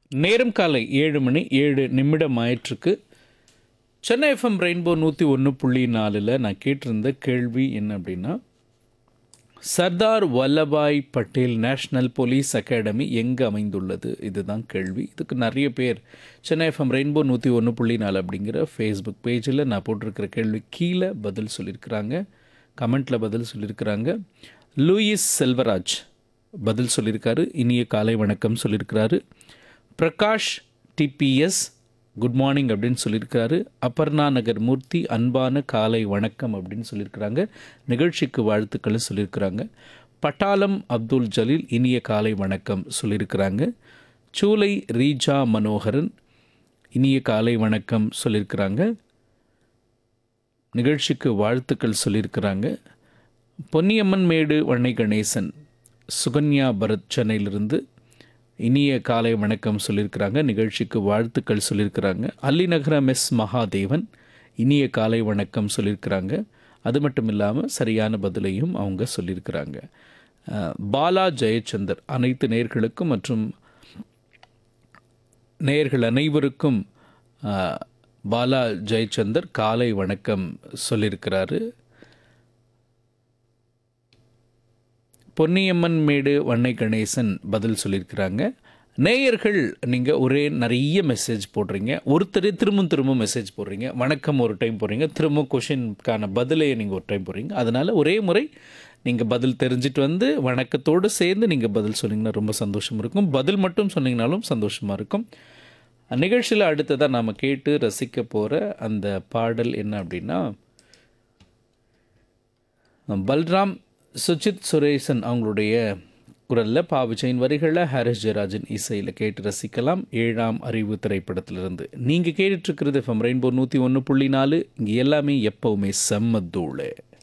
நேரம் காலை ஏழு மணி ஏழு நிமிடம் ஆயிற்றுக்கு சென்னை எஃப்எம் ரெயின்போ நூற்றி ஒன்று புள்ளி நாலில் நான் கேட்டிருந்த கேள்வி என்ன அப்படின்னா Sardar Vallabhbhai Patel national police academy எங்கே அமைந்துள்ளது இதுதான் கேள்வி இதுக்கு நிறைய பேர் சென்னை எஃப்எம் ரெயின்போ நூற்றி ஒன்று புள்ளி நாலு அப்படிங்கிற ஃபேஸ்புக் பேஜில் நான் போட்டிருக்கிற கேள்வி கீழே பதில் சொல்லியிருக்கிறாங்க கமெண்ட்டில் பதில் சொல்லியிருக்கிறாங்க லூயிஸ் செல்வராஜ் பதில் சொல்லியிருக்காரு இனிய காலை வணக்கம் சொல்லியிருக்கிறாரு பிரகாஷ் டிபிஎஸ் குட் மார்னிங் அப்படின்னு சொல்லியிருக்காரு அபர்ணா நகர் மூர்த்தி அன்பான காலை வணக்கம் அப்படின்னு சொல்லியிருக்கிறாங்க நிகழ்ச்சிக்கு வாழ்த்துக்களை சொல்லியிருக்கிறாங்க பட்டாளம் அப்துல் ஜலீல் இனிய காலை வணக்கம் சொல்லியிருக்கிறாங்க சூலை ரீஜா மனோகரன் இனிய காலை வணக்கம் சொல்லியிருக்கிறாங்க நிகழ்ச்சிக்கு வாழ்த்துக்கள் சொல்லியிருக்கிறாங்க பொன்னியம்மன் மேடு வண்ணை கணேசன் சுகன்யா பரத் சென்னையிலிருந்து இனிய காலை வணக்கம் சொல்லியிருக்கிறாங்க நிகழ்ச்சிக்கு வாழ்த்துக்கள் சொல்லியிருக்கிறாங்க அல்லிநகரம் எஸ் மகாதேவன் இனிய காலை வணக்கம் சொல்லியிருக்கிறாங்க அது மட்டும் இல்லாமல் சரியான பதிலையும் அவங்க சொல்லியிருக்கிறாங்க அஹ், பாலா ஜெயச்சந்தர் அனைத்து நேர்களுக்கும் மற்றும் நேயர்கள் அனைவருக்கும் அஹ், பாலா ஜெயச்சந்தர் காலை வணக்கம் சொல்லியிருக்கிறாரு பொன்னியம்மன் மேடு வண்ணை கணேசன் பதில் சொல்லியிருக்கிறாங்க நேயர்கள் நீங்கள் ஒரே நிறைய மெசேஜ் போடுறீங்க ஒருத்தரே திரும்ப திரும்ப மெசேஜ் போடுறீங்க வணக்கம் ஒரு டைம் போடுறீங்க திரும்ப கொஷினுக்கான பதிலை நீங்கள் ஒரு டைம் போடுறீங்க அதனால் ஒரே முறை நீங்கள் பதில் தெரிஞ்சிட்டு வந்து வணக்கத்தோடு சேர்ந்து நீங்கள் பதில் சொன்னீங்கன்னா ரொம்ப சந்தோஷம் இருக்கும் பதில் மட்டும் சொன்னீங்கனாலும் சந்தோஷமாக இருக்கும் நிகழ்ச்சியில் அடுத்ததாக நாம் கேட்டு ரசிக்க போகிற அந்த பாடல் என்ன அப்படின்னா பல்ராம் சுஜித் சுரேசன் அவங்களுடைய குரலில் பா விஜயின் வரிகளில் ஹாரிஸ் ஜெயராஜன் இசையில் கேட்டு ரசிக்கலாம் ஏழாம் அறிவு திரைப்படத்திலிருந்து நீங்கள் கேட்டுட்ருக்கிறது எஃப்எம் ரெயின்போ நூற்றி ஒன்று புள்ளி நாலு இங்கே எல்லாமே எப்போவுமே செம்ம தூளு